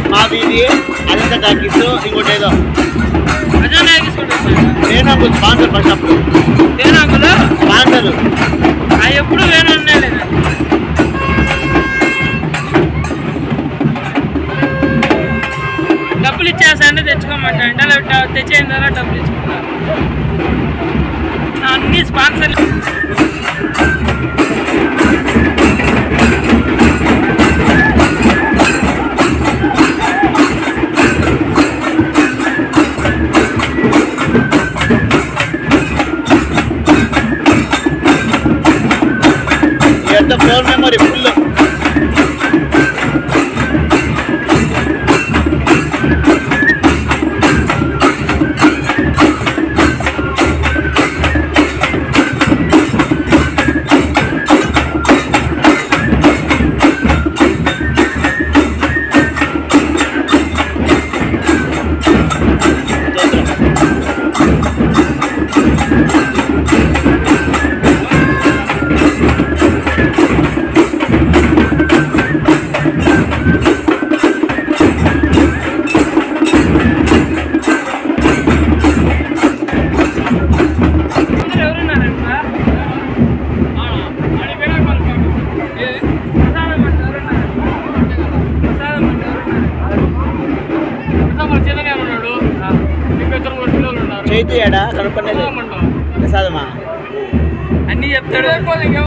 మా వీధి అదంతా టాకీస్ ఇంకోటి ఏదో అజానా ఎక్కించుకుంటారు నేను స్పాన్సర్ ఫస్ట్ అప్పుడు వేణాకులు స్పాన్సర్ ఆ ఎప్పుడు వేణు అన్నా లేదా డబ్బులు ఇచ్చేసాంటే తెచ్చుకోమంటా అంటే లేకపోతే తెచ్చేయిన తర్వాత డబ్బులు ఇచ్చుకుంటారు అన్ని స్పాన్సర్లు ఎంత ఫోన్ మెమరీ ఫుల్ అందరూ ఎవరున్నారంట ఏది? ప్రసాదం అంటే ఎవరున్నారు? ప్రసాదం అంటే ఎవరున్నారు? చైతు ఏడా కనుక్కునేది ప్రసాదమా అన్నీ చెప్తాడు